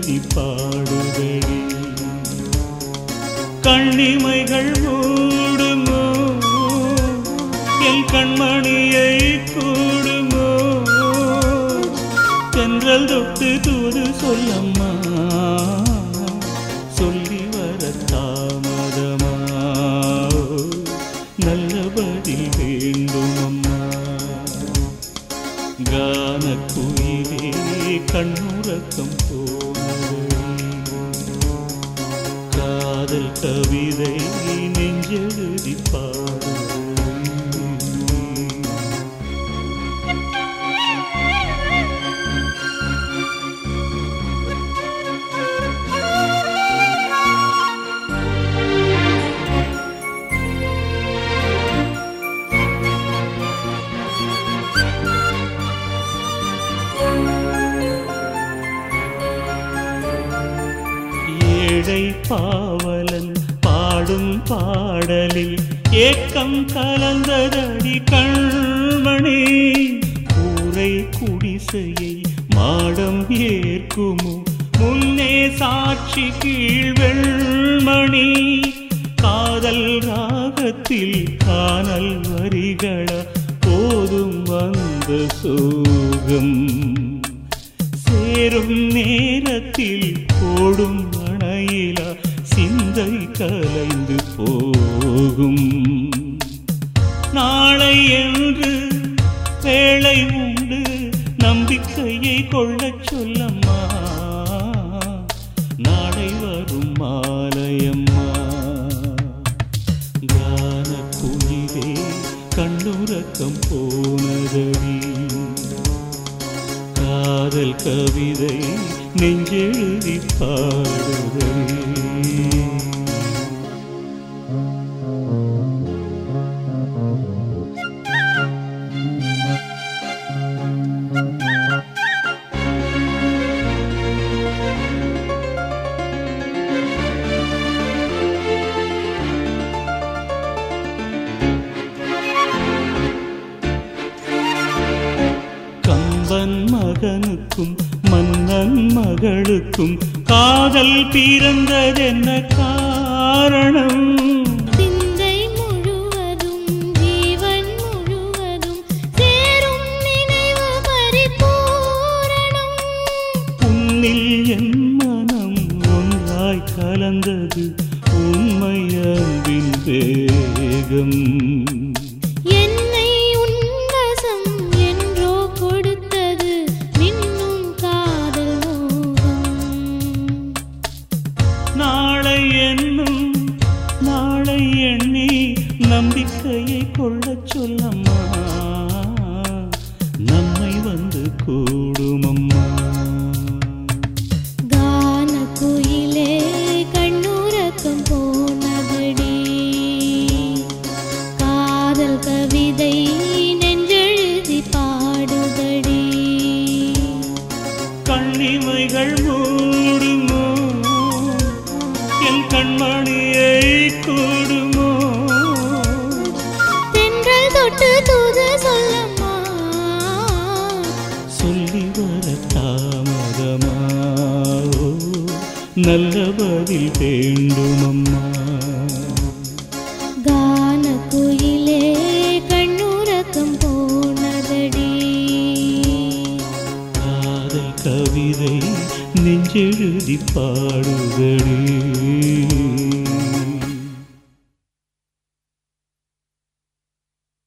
நெஞ்செழுதி பாடுதடி கண்ணிமைகள் மூடுமோ என் கண்மணியை கூடுமோ தென்றல் தொட்டு தூது சொல்லம்மா சொல்லி வர தாமதமா நல்ல பதில் வேண்டும் அம்மா கான குயிலே கண்ணுறக்கம் போனது காதல் கவிதை நெஞ்செழுதி பாடு ஏழை பாவலன் பாடும் பாடலில் ஏக்கம் கலந்ததடி கண்மணி கூரை குடிசையை மாடம் ஏற்குமோ முன்னே சாட்சி கீழ் வெண்மணி காதல் ராகத்தில் காணல் வரிகள போதும் வந்த சோகம் சேரும் நேரத்தில் ஓடும் அணையில சிந்தை கலைந்து போகும் நாளை என்று வேளை உண்டு நம்பிக்கையை கொள்ளச் சொல்லம்மா நாளை வரும் மாலையம்மா கான குயிலே கண்ணுறக்கம் போனதடி காதல் கவிதை நெஞ்செழுதி பாடுதே கம்பன் மகனுக்கும் மன்னன் மகளுக்கும் காதல் பிறந்ததென்ன காரணம் சிந்தை முழுவதும் ஜீவன் முழுவதும் சேரும் நினைவு பரிபூரணம் உன்னில் என் மனம் ஒன்றாய் கலந்தது உண்மை அன்பின் வேகம் என்னை உன்வசம் என்றோ கொடுத்தது மின்னும் காதல் மோகம் நாளை என்னும் நாளை எண்ணி நம்பிக்கையை கொள்ளச் சொல்லம்மா நம்மை வந்து கூடுமம்மா கான குயிலே கண்ணுறக்கம் போனபடி காதல் கவிதை நெஞ்செழுதி பாடுதடி கண்ணிமைகள் மூடுமோ என் கண்மணியை கூடுமோ தென்றல் தொட்டு தூது சொல்லம்மா சொல்லி வர தாமதமா ஓ, நல்ல பதில் வேண்டுமம்மா கான குயிலே கண்ணுறக்கம் போனதடி காதல் கவிதை நெஞ்செழுதி பாடுதடி